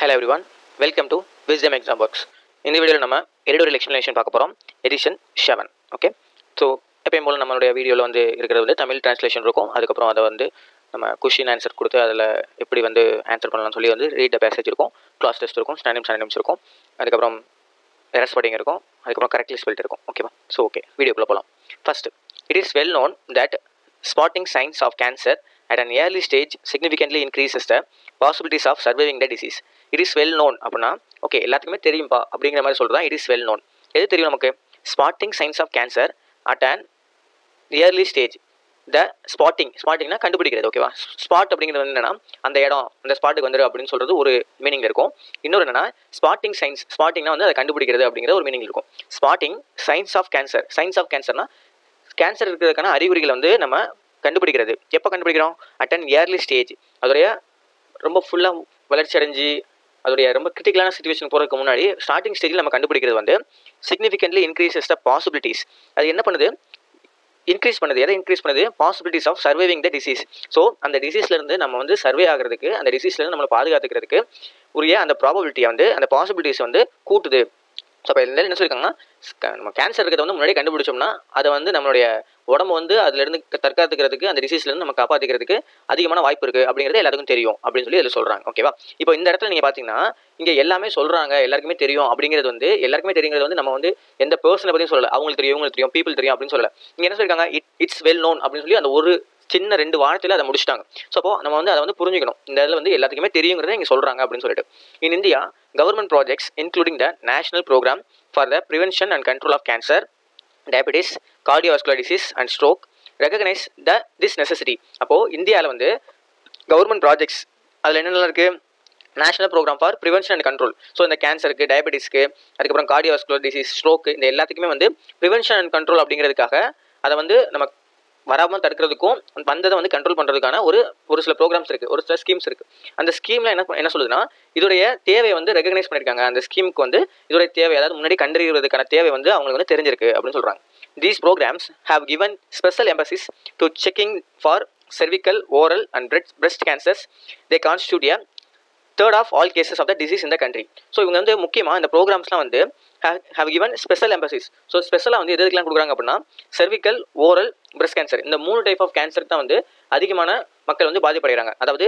Hello everyone welcome to wisdom exam works இந்த வீடியோவில் நம்ம எடிடோரியல் எக்ஸ்ப்ளனேஷன் பார்க்க போகிறோம் எடிஷன் செவன் ஓகே ஸோ எப்பயும் போல் நம்மளுடைய வீடியோவில் வந்து இருக்கிறது வந்து தமிழ் டிரான்ஸ்லேஷன் இருக்கும் அதுக்கப்புறம் அதை வந்து நம்ம கொஷின் ஆன்சர் கொடுத்து அதில் எப்படி வந்து ஆன்சர் பண்ணலாம்னு சொல்லி வந்து ரீட் த பேசேஜ் இருக்கும் கிளாஸ் டெஸ்ட் இருக்கும் ஸ்டாண்டிம் ஸ்டாண்டிம்ஸ் இருக்கும் அதுக்கப்புறம் எரஸ் ஸ்பட்டிங் இருக்கும் அதுக்கப்புறம் கரெக்ட்லி ஸ்பெல்ட் இருக்கும் ஓகேவா ஸோ ஓகே வீடியோக்குள்ளே போகலாம் first it is well known that spotting signs of cancer at an early stage significantly increases the possibilities of surviving the disease. It is well known அப்படின்னா ஓகே எல்லாத்துக்குமே தெரியும்பா அப்படிங்கிற மாதிரி சொல்கிறதா இட் இஸ் வெல் known எது தெரியும் நமக்கு spotting signs of cancer at an early stage the spotting ஸ்பாட்டிங்னா கண்டுபிடிக்கிறது ஓகேவா ஸ்பாட் அப்படிங்கிறது வந்து என்னன்னா அந்த இடம் அந்த ஸ்பாட்டுக்கு வந்துரு அப்படின்னு சொல்கிறது ஒரு மீனிங் இருக்கும் இன்னொரு என்னன்னா ஸ்பாட்டிங் சைன்ஸ் ஸ்பாட்டிங்னா வந்து அதை கண்டுபிடிக்கிறது அப்படிங்கிற ஒரு மீனிங் இருக்கும் spotting signs of cancer signs of கேன்சர்னா கேன்சர் இருக்கிறதுக்கான அறிகுறிகளை வந்து நம்ம கண்டுபிடிக்கிறது எப்போ கண்டுபிடிக்கிறோம் அட் அன் இயர்லி ஸ்டேஜ் அதோடைய ரொம்ப ஃபுல்லாக வளர்ச்சி அடைஞ்சு அதோடைய ரொம்ப கிரிட்டிக்கலான சுச்சுவேஷன் போகிறதுக்கு முன்னாடி ஸ்டார்டிங் ஸ்டேஜில் நம்ம கண்டுபிடிக்கிறது வந்து சிக்னிஃபிகன்ட்லி இன்க்ரீசஸ் த பாசிபிலிட்டிஸ் அது என்ன பண்ணுது இன்க்ரீஸ் பண்ணுது எதை இன்க்ரீஸ் பண்ணுது possibilities of surviving the disease so அந்த டிசீஸ்லேருந்து நம்ம வந்து சர்வே ஆகிறதுக்கு அந்த டிசீஸ்லேருந்து நம்மளை பாதுகாத்துக்கிறதுக்கு உரிய அந்த ப்ராபபிலிட்டியை வந்து அந்த பாசிபிலிட்டிஸ் வந்து கூட்டுது ஸோ அப்போ இதில் என்ன சொல்லியிருக்காங்கன்னா நம்ம கேன்சர் இருக்கிறத வந்து முன்னாடி கண்டுபிடிச்சோம்னா அதை வந்து நம்மளுடைய உடம்பு வந்து அதுலேருந்து தற்காத்துக்கிறதுக்கு அந்த டிசீஸ்லேருந்து நம்ம காப்பாற்றிக்கிறதுக்கு அதிகமான வாய்ப்பு இருக்குது அப்படிங்கிறது எல்லாத்துக்கும் தெரியும் அப்படின்னு சொல்லி இதில் சொல்கிறாங்க ஓகேவா இப்போ இந்த இடத்துல நீங்கள் பார்த்தீங்கன்னா இங்கே எல்லாமே சொல்கிறாங்க எல்லாருக்குமே தெரியும் அப்படிங்கிறது வந்து எல்லாருக்குமே தெரியுங்கிறது வந்து நம்ம வந்து எந்த பர்சனை பற்றியும் சொல்லலை அவங்களுக்கு தெரியும் உங்களுக்கு தெரியும் பீப்புள் தெரியும் அப்படின்னு சொல்லலை இங்கே என்ன சொல்லியிருக்காங்க இட் இட்ஸ் வெல் நோன் அப்படின்னு சொல்லி அந்த ஒரு சின்ன ரெண்டு வாரத்தில் அதை முடிச்சிட்டாங்க ஸோ அப்போ நம்ம வந்து அதை வந்து புரிஞ்சுக்கணும் இந்த இதில் வந்து எல்லாத்துக்குமே தெரியுங்கிறத இங்கே சொல்கிறாங்க அப்படின்னு சொல்லிட்டு in India government projects including the national programme for the prevention and control of cancer diabetes cardiovascular disease and stroke recognise the this necessity அப்போது இந்தியாவில் வந்து கவர்மெண்ட் ப்ராஜெக்ட்ஸ் அதில் என்னென்ன இருக்குது national programme for prevention and control so இந்த கேன்சருக்கு டயபெட்டிஸ்க்கு அதுக்கப்புறம் cardiovascular disease stroke இந்த எல்லாத்துக்குமே வந்து ப்ரிவென்ஷன் அண்ட் கண்ட்ரோல் அப்படிங்கிறதுக்காக அதை வந்து நம்ம வராமல் தடுக்கிறதுக்கும் வந்ததை வந்து கண்ட்ரோல் பண்ணுறதுக்கான ஒரு ஒரு சில ப்ரோக்ராம்ஸ் இருக்குது ஒரு சில ஸ்கீம்ஸ் இருக்குது அந்த ஸ்கீமில் என்ன என்ன சொல்லுதுன்னா இதோடைய தேவையை வந்து ரெகனைஸ் பண்ணியிருக்காங்க அந்த ஸ்கீமுக்கு வந்து இதோடைய தேவை அதாவது முன்னாடி கண்டறிவதற்கான தேவை வந்து அவங்களுக்கு வந்து தெரிஞ்சிருக்கு அப்படின்னு சொல்கிறாங்க these programmes have given special emphasis to checking for cervical oral and breast breast cancers they constitute a third of all cases of the disease இந்த கண்ட்ரி ஸோ இவங்க வந்து முக்கியமாக இந்த ப்ரோக்ராம்ஸ்லாம் வந்து have given special emphasis so ஸ்பெஷலாக வந்து எது எதுக்கெல்லாம் கொடுக்குறாங்க அப்படின்னா cervical ஓரல் பிரெஸ்ட் கேன்சர் இந்த மூணு டைப் ஆஃப் கேன்சர் தான் வந்து அதிகமான மக்கள் வந்து பாதிப்படைகிறாங்க அதாவது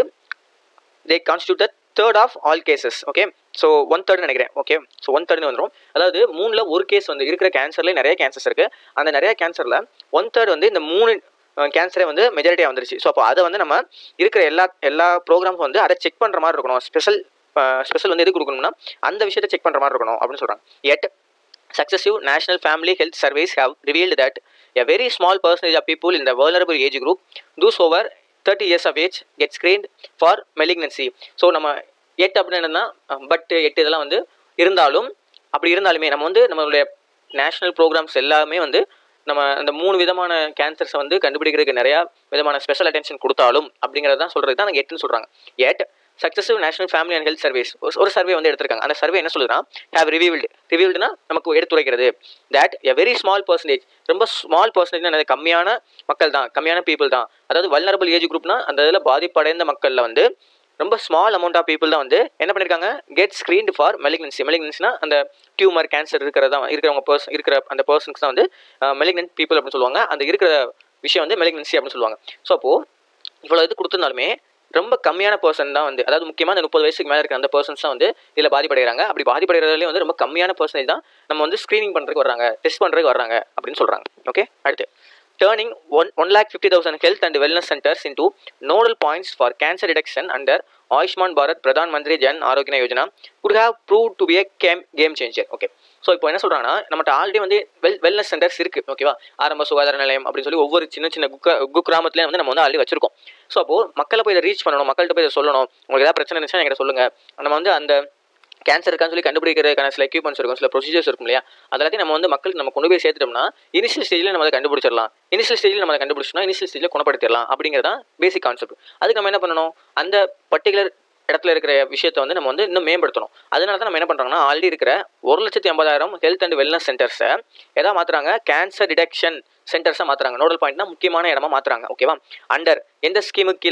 they constitute the third of all cases okay so one third நினைக்கிறேன் ஓகே ஸோ ஒன் தேர்ட்னு வந்துடும் அதாவது மூணில் ஒரு கேஸ் வந்து இருக்கிற கேன்சர்லேயே நிறைய கேன்சர்ஸ் இருக்குது அந்த நிறைய கேன்சரில் ஒன் தேர்ட் வந்து இந்த மூணு கேன்சரே வந்து மெஜாரிட்டியாக வந்துருச்சு ஸோ அப்போ அதை வந்து நம்ம இருக்கிற எல்லா எல்லா ப்ரோக்ராம்ஸ் வந்து அதை செக் பண்ணுற மாதிரி இருக்கணும் ஸ்பெஷல் ஸ்பெஷல் வந்து எது கொடுக்கணும்னா அந்த விஷயத்தை செக் பண்ணுற மாதிரி இருக்கணும் அப்படின்னு சொல்கிறாங்க at successive national family health surveys have revealed that a very small percentage of people in the vulnerable age group those over 30 years of age get screened for malignancy ஸோ நம்ம எட் அப்படின்னு என்னன்னா but எட்டு இதெல்லாம் வந்து இருந்தாலும் அப்படி இருந்தாலுமே நம்ம வந்து நம்மளுடைய நேஷ்னல் ப்ரோக்ராம்ஸ் எல்லாமே வந்து நம்ம அந்த மூணு விதமான கேன்சர்ஸை வந்து கண்டுபிடிக்கிறதுக்கு நிறையா விதமான ஸ்பெஷல் அட்டென்ஷன் கொடுத்தாலும் அப்படிங்கிறது தான் சொல்கிறது தான் நாங்கள் எட்டுன்னு சொல்கிறாங்க at successive national family and health service ஒரு சர்வே வந்து எடுத்திருக்காங்க அந்த சர்வே என்ன சொல்லுதுன்னா ஹேவ் ரிவீல்டு ரிவீல்டுனா நமக்கு எடுத்துரைக்கிறது that a very small percentage ரொம்ப ஸ்மால் பர்சன்டேஜ் கம்மியான மக்கள் தான் கம்மியான பீப்புள் தான் அதாவது வல்னரபிள் ஏஜ் குரூப்னா அந்த இதில் பாதிப்படைந்த மக்களில் வந்து ரொம்ப ஸ்மால் அமௌண்ட் ஆஃப் பீப்புள் தான் வந்து என்ன பண்ணியிருக்காங்க கெட் ஸ்க்ரீன்டு ஃபார் மெலிக்னன்சி மெலிக்னன்சினா அந்த டியூமர் கேன்சர் இருக்கிறதா இருக்கிறவங்க பர்சன் இருக்கிற அந்த பர்சன்ஸ் தான் வந்து மெலிக்னன்ட் பீப்புள் அப்படின்னு சொல்லுவாங்க அந்த இருக்கிற விஷயம் வந்து மெலிக்னன்சி அப்படின்னு சொல்லுவாங்க ஸோ அப்போது இவ்வளோ இது கொடுத்துருந்தாலுமே ரொம்ப கம்மியான பர்சன் தான் வந்து அதாவது முக்கியமாக அந்த முப்பது வயசுக்கு மேலே இருக்கிற அந்த பர்சன்ஸ் தான் வந்து இதில் பாதிப்படைகிறாங்க அப்படி பாதிப்படைகிறதுலேயே வந்து ரொம்ப கம்மியான பர்சன்டேஜ் தான் நம்ம வந்து ஸ்க்ரீனிங் பண்ணுறதுக்கு வர்றாங்க டெஸ்ட் பண்ணுறதுக்கு வர்றாங்க அப்படின்னு சொல்கிறாங்க ஓகே அடுத்து turning one, 1 lakh 50,000 health and wellness centers into nodal points for cancer detection under Ayushman Bharat Pradhan Mantri Jan Arogya Yojana would have proved to be a game, game changer. Okay. So இப்போ என்ன சொல்கிறாங்கன்னா நம்மகிட்ட already வந்து well wellness centres இருக்குது ஓகேவா ஆரம்ப சுகாதார நிலையம் அப்படின்னு சொல்லி ஒவ்வொரு சின்ன சின்ன குக்க குக்கிராமத்துலேயும் வந்து நம்ம வந்து ஆல்ரெடி வச்சிருக்கோம் ஸோ அப்போது மக்களை போய் இதை ரீச் பண்ணணும் மக்கள்கிட்ட போய் இதை சொல்லணும் உங்களுக்கு ஏதாவது பிரச்சனை இருந்துச்சுன்னா என்கிட்ட சொல்லுங்கள் நம்ம வந்து அந்த கேன்சர் இருக்கான்னு சொல்லி கண்டுபிடிக்கிறதுக்கான சில எக்யூப்மெண்ட்ஸ் இருக்கும் சில ப்ரொசீஜர்ஸ் இருக்கும் இல்லையா அதெல்லாத்தையும் நம்ம வந்து மக்களுக்கு நம்ம கொண்டு போய் சேர்த்துட்டோம்னா இனிஷியல் ஸ்டேஜில் நம்ம அதை கண்டுபிடிச்சிடலாம் இனிஷியல் ஸ்டேஜில் நம்ம அதை கண்டுபிடிச்சோம்னா இனிஷியல் ஸ்டேஜில் குணப்படுத்திடலாம் அப்படிங்கிறது தான் பேசிக் கான்செப்ட் அதுக்கு நம்ம என்ன பண்ணணும் அந்த பர்டிகுலர் இடத்துல இருக்கிற விஷயத்தை வந்து நம்ம வந்து இன்னும் மேம்படுத்தணும் அதனால தான் நம்ம என்ன பண்ணுறாங்கன்னா ஆல்ரெடி இருக்கிற ஒரு லட்சத்தி ஐம்பதாயிரம் ஹெல்த் அண்ட் வெல்னஸ் சென்டர்ஸை எதாவது மாற்றுறாங்க கேன்சர் டிடெக்ஷன் சென்டர்ஸாக மாற்றுறாங்க நோடல் பாயிண்ட்னா முக்கியமான இடமா மாற்றுறாங்க ஓகேவா அண்டர் எந்த ஸ்கீமுக்கு கீழே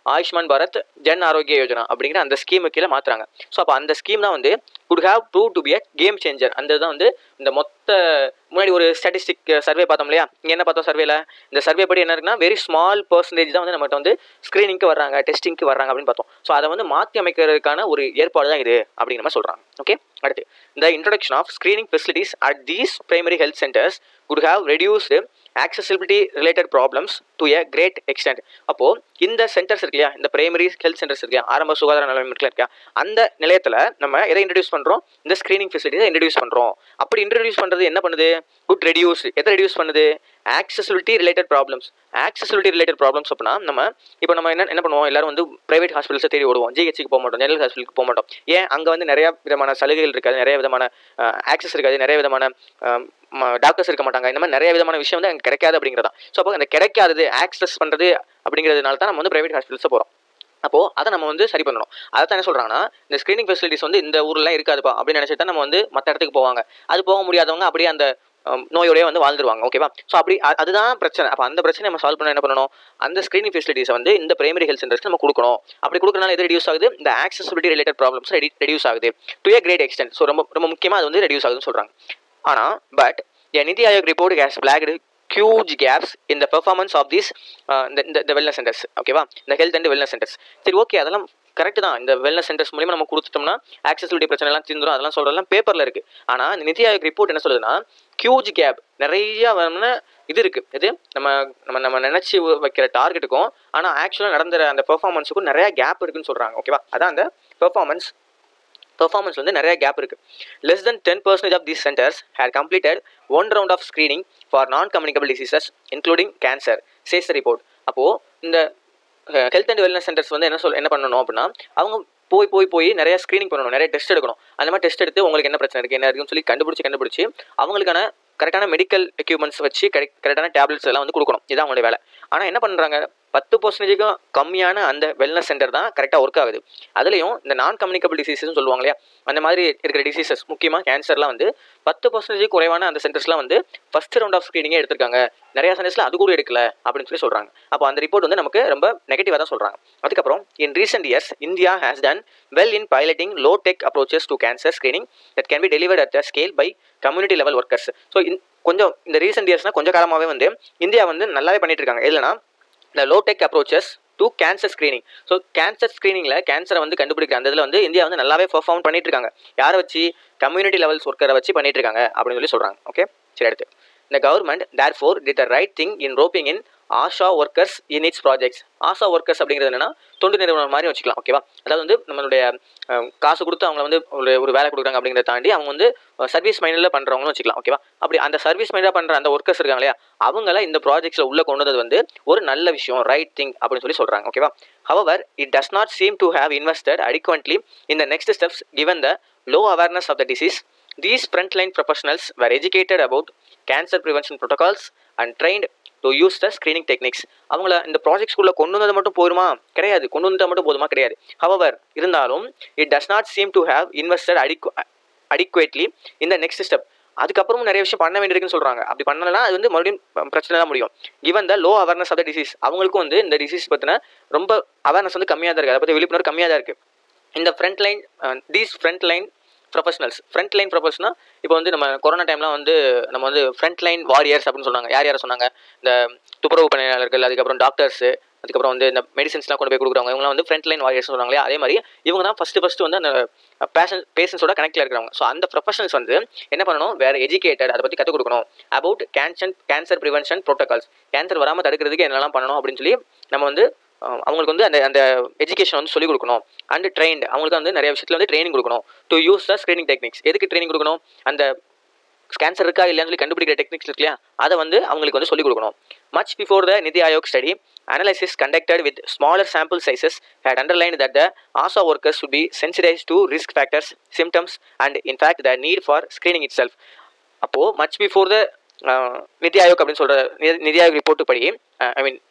ஆயுஷ்மான் பாரத் ஜன் ஆரோக்கிய யோஜனா அப்படிங்கிற அந்த ஸ்கீமு கீழே மாற்றுறாங்க ஸோ அப்போ அந்த ஸ்கீம் தான் வந்து could have prove to be a game changer அந்த தான் வந்து இந்த மொத்த முன்னாடி ஒரு ஸ்டாட்டிஸ்டிக் சர்வே பார்த்தோம் இல்லையா இங்கே என்ன பார்த்தோம் சர்வேல இந்த சர்வே படி என்ன இருக்குன்னா வெரி ஸ்மால் பர்சன்டேஜ் தான் வந்து நம்மகிட்ட வந்து ஸ்க்ரீனிங்க்கு வர்றாங்க டெஸ்டிங்க்கு வர்றாங்க அப்படின்னு பார்த்தோம் ஸோ அதை வந்து மாற்றி அமைக்கிறதுக்கான ஒரு ஏற்பாடு தான் இது அப்படிங்கிற மாதிரி சொல்கிறாங்க ஓகே அடுத்து இந்த introduction of screening facilities at these primary health centres could have reduced accessibility related problems to a great extent அப்போது இந்த சென்டர்ஸ் இருக்கு இல்லையா இந்த பிரைமரி ஹெல்த் சென்டர்ஸ் இருக்கு இல்லையா ஆரம்ப சுகாதார நிலையம் இருக்கு இல்லையா அந்த நிலையத்தில் நம்ம எதை இன்ட்ரடியூஸ் பண்ணுறோம் இந்த ஸ்க்ரீனிங் ஃபெசிலிட்டிஸை இன்ட்ரடியூஸ் பண்ணுறோம் அப்படி இன்ட்ரடியூஸ் பண்ணுறது என்ன பண்ணுது குட் ரெடியூஸ் எதை ரெடியூஸ் பண்ணுது accessibility related problems accessibility related problems அப்படின்னா நம்ம இப்போ நம்ம என்ன என்ன பண்ணுவோம் எல்லாரும் வந்து பிரைவேட் ஹாஸ்பிட்டல்ஸை தேடி ஓடுவோம் ஜிஹெச்சுக்கு போக மாட்டோம் ஜெனரல் ஹாஸ்பிட்டலுக்கு போக மாட்டோம் ஏன் அங்கே வந்து நிறைய விதமான சலுகைகள் இருக்காது நிறைய விதமான ஆக்சஸ் இருக்காது நிறைய விதமான டாக்டர்ஸ் இருக்க மாட்டாங்க இந்த மாதிரி நிறைய விதமான விஷயம் வந்து அங்கே கிடைக்காது அப்படிங்கிறதா ஸோ அப்போ அந்த கிடைக்காதது ஆக்சஸ் பண்ணுறது அப்படிங்கிறதுனால தான் நம்ம வந்து பிரைவேட் ஹாஸ்பிட்டல்ஸை போகிறோம் அப்போது அதை நம்ம வந்து சரி பண்ணணும் அதை தான் என்ன சொல்கிறாங்கன்னா இந்த ஸ்க்ரீனிங் ஃபெசிலிட்டிஸ் வந்து இந்த ஊர்லாம் இருக்காதுப்பா அப்படின்னு நினச்சிட்டு தான் நம்ம வந்து மற்ற இடத்துக்கு போவாங்க அது போக முடியாதவங்க அப்படியே அந்த அம், நோயோடய வந்து வாழ்ந்துருவாங்க ஓகேவா ஸோ அப்படி அ- அதுதான் பிரச்சனை அப்போ அந்த பிரச்சனை நம்ம சால்வ் பண்ண என்ன பண்ணணும் அந்த ஸ்க்ரீனிங் ஃபெசிலிட்டிஸை வந்து இந்த பிரைமரி ஹெல்த் சென்டர்ஸ்க்கு நம்ம கொடுக்கணும் அப்படி கொடுக்கறனால எது ரெடியூஸ் ஆகுது இந்த ஆக்சசிபிலிட்டி ரிலேட்டட் ப்ராப்ளம்ஸ் ரெடியூஸ் ஆகுது to a great extent so ரொம்ப ரொம்ப முக்கியமாக அது வந்து ரெடியூஸ் ஆகுதுன்னு சொல்கிறாங்க ஆனால் but a NITI Aayog report has flagged huge gaps in the performance of these uh, இந்த இந்த இந்த வெல்னஸ் சென்டர்ஸ் ஓகேவா இந்த ஹெல்த் அண்ட் வெல்னஸ் சென்டர்ஸ் சரி ஓகே அதெல்லாம் கரெக்ட் தான் இந்த வெல்னஸ் சென்டர்ஸ் மூலியமா நம்ம கொடுத்துட்டோம்னா ஆக்சசிபிலிட்டி பிரச்சனை எல்லாம் தீர்ந்துரும் அதெல்லாம் சொல்றதெல்லாம் பேப்பர்ல இருக்கு ஆனா இந்த நிதி ஆயோக் ரிப்போர்ட் என்ன சொல்லுதுன்னா ஹியூஜ் கேப் நிறைய வந்து இது இருக்கு இது நம்ம நம்ம நம்ம நினைச்சு வைக்கிற டார்கெட்டுக்கும் ஆனா ஆக்சுவலா நடந்த அந்த பெர்ஃபார்மன்ஸுக்கும் நிறைய கேப் இருக்குன்னு சொல்றாங்க ஓகேவா அதான் அந்த பெர்ஃபார்மன்ஸ் பெர்ஃபார்மன்ஸ் வந்து நிறைய கேப் இருக்கு less then ten percentage of these centres had completed one round of screening for non communicable diseases including cancer says report அப்போது இந்த ஹெல்த் அண்ட் வெல்னஸ் சென்டர்ஸ் வந்து என்ன சொல் என்ன பண்ணணும் அப்படின்னா அவங்க போய் போய் போய் நிறைய ஸ்க்ரீனிங் பண்ணணும் நிறைய டெஸ்ட் எடுக்கணும் அந்த மாதிரி டெஸ்ட் எடுத்து உங்களுக்கு என்ன பிரச்சனை இருக்குது என்ன இருக்குன்னு சொல்லி கண்டுபிடிச்சி கண்டுபிடிச்சி அவங்களுக்கான கரெக்டான மெடிக்கல் எக்யூப்மெண்ட்ஸ் வச்சு கரெக்டான டேப்லெட்ஸ் எல்லாம் வந்து கொடுக்கணும் இதுதான் அவங்களுடைய வேலை ஆனால் என்ன பண்ணுறாங்க பத்து பர்சன்டேஜுக்கும் கம்மியான அந்த வெல்னஸ் சென்டர் தான் கரெக்டாக ஒர்க் ஆகுது அதுலேயும் இந்த நான் கம்யூனிகபிள் டிசீசஸ்னு சொல்லுவாங்க இல்லையா அந்த மாதிரி இருக்கிற டிசீசஸ் முக்கியமாக கேன்சர்லாம் வந்து பத்து பர்சன்டேஜ் குறைவான அந்த சென்டர்ஸ்லாம் வந்து ஃபர்ஸ்ட் ரவுண்ட் ஆஃப் ஸ்க்ரீனிங்கே எடுத்திருக்காங்க நிறைய சென்டர்ஸில் அது கூட எடுக்கல அப்படின்னு சொல்லி சொல்கிறாங்க அப்போ அந்த ரிப்போர்ட் வந்து நமக்கு ரொம்ப நெகட்டிவாக தான் சொல்கிறாங்க அதுக்கப்புறம் in recent years India has done well in piloting low tech approaches to cancer screening that can be delivered at the scale by community level workers so கொஞ்சம் இந்த ரீசெண்ட் இயர்ஸ்னால் கொஞ்சம் காலமாகவே வந்து இந்தியா வந்து நல்லாவே பண்ணிட்டு இருக்காங்க இல்லைனா இந்த low tech approaches to cancer screening so cancer ஸ்க்ரீனிங்கில் கேன்சரை வந்து கண்டுபிடிக்கிற அந்த இதில் வந்து இந்தியா வந்து நல்லாவே பெர்ஃபார்ம் பண்ணிட்டு இருக்காங்க யாரை வச்சு கம்யூனிட்டி லெவல்ஸ் ஒர்க்கரை வச்சு பண்ணிட்டு இருக்காங்க அப்படின்னு சொல்லி சொல்கிறாங்க ஓகே சரி அடுத்து இந்த government therefore did the right thing in roping in ASHA workers in its projects ASHA workers அப்படிங்கிறது என்னன்னா தொண்டு நிறுவனம் மாதிரி வச்சுக்கலாம் ஓகேவா அதாவது வந்து நம்மளுடைய அஹ், காசு கொடுத்து அவங்கள வந்து ஒரு ஒரு வேலை கொடுக்குறாங்க அப்படிங்கிறத தாண்டி அவங்க வந்து சர்வீஸ் மைண்டில் பண்ணுறவங்களும் வச்சுக்கலாம் ஓகேவா அப்படி அந்த சர்வீஸ் மைண்டாக பண்ணுற அந்த ஒர்க்கர்ஸ் இருக்காங்க இல்லையா அவங்கள இந்த ப்ராஜெக்ட்ஸில் உள்ள கொண்டு வந்தது வந்து ஒரு நல்ல விஷயம் ரைட் திங் அப்படின்னு சொல்லி சொல்கிறாங்க ஓகேவா however it does not seem to have invested adequately in the next steps given the low awareness of the disease these frontline professionals were educated about cancer prevention protocols and trained to use the screening techniques அவங்கள இந்த ப்ராஜெக்ட்ஸ்குள்ளே கொண்டு வந்தது மட்டும் போதுமா கிடையாது கொண்டு வந்தது மட்டும் போதுமா கிடையாது ஹவவர் இருந்தாலும் it does not seem to have invested அடிக்கு அடிக்குவேட்லி இந்த நெக்ஸ்ட் ஸ்டெப் அதுக்கப்புறமும் நிறைய விஷயம் பண்ண வேண்டியிருக்குன்னு சொல்கிறாங்க அப்படி பண்ணலனா அது வந்து மறுபடியும் ப- பிரச்சனை தான் முடியும் given the low awareness of the disease அவங்களுக்கும் வந்து இந்த டிசீஸ் பற்றின ரொம்ப அவேர்னஸ் வந்து கம்மியாக தான் இருக்குது அதை பற்றி விழிப்புணர்வு கம்மியாக தான் இருக்குது இந்த front line these front line professionals front line ப்ரொஃபஷனா இப்போ வந்து நம்ம கொரோனா டைம்லாம் வந்து நம்ம வந்து ஃப்ரண்ட் லைன் வாரியர்ஸ் அப்படின்னு சொன்னாங்க யார் யாரை சொன்னாங்க இந்த துப்புரவு பணியாளர்கள் அதுக்கப்புறம் டாக்டர்ஸ் அதுக்கப்புறம் வந்து இந்த மெடிசன்ஸ்லாம் கொண்டு போய் கொடுக்குறவங்க இவங்கலாம் வந்து ஃப்ரண்ட் லைன் வாரியர்ஸ் சொன்னாங்க இல்லையா அதே மாதிரி இவங்க தான் ஃபஸ்ட்டு ஃபஸ்ட்டு வந்து அந்த பேஷன் பேஷன்ஸோட கனெக்டில் இருக்கிறவங்க ஸோ அந்த ப்ரொஃபஷனல்ஸ் வந்து என்ன பண்ணணும் வேறு எஜுகேட்டட் அதை பற்றி கற்றுக் கொடுக்கணும் about cancer cancer prevention protocols cancer வராமல் தடுக்கிறதுக்கு என்னெல்லாம் பண்ணணும் அப்படின்னு சொல்லி நம்ம வந்து அஹ், அவங்களுக்கு வந்து அந்த அந்த எஜுகேஷன் வந்து சொல்லிக் கொடுக்கணும் அண்ட் ட்ரெயின்ட் அவங்களுக்கு வந்து நிறைய விஷயத்தில் வந்து ட்ரைனிங் கொடுக்கணும் to use the screening techniques எதுக்கு ட்ரைனிங் கொடுக்கணும் அந்த கேன்சர் இருக்கா இல்லையான்னு சொல்லி கண்டுபிடிக்கிற டெக்னிக்ஸ் இருக்கு இல்லையா அதை வந்து அவங்களுக்கு வந்து சொல்லிக் கொடுக்கணும் much before the NITI Aayog study analysis conducted with smaller sample sizes had underlined that the ASA workers should be sensitized to risk factors, symptoms, and in fact the need for screening itself. அப்போது much before the NITI Aayog அப்படின்னு சொல்கிற நிதி Aayog report படி ஐ மீன்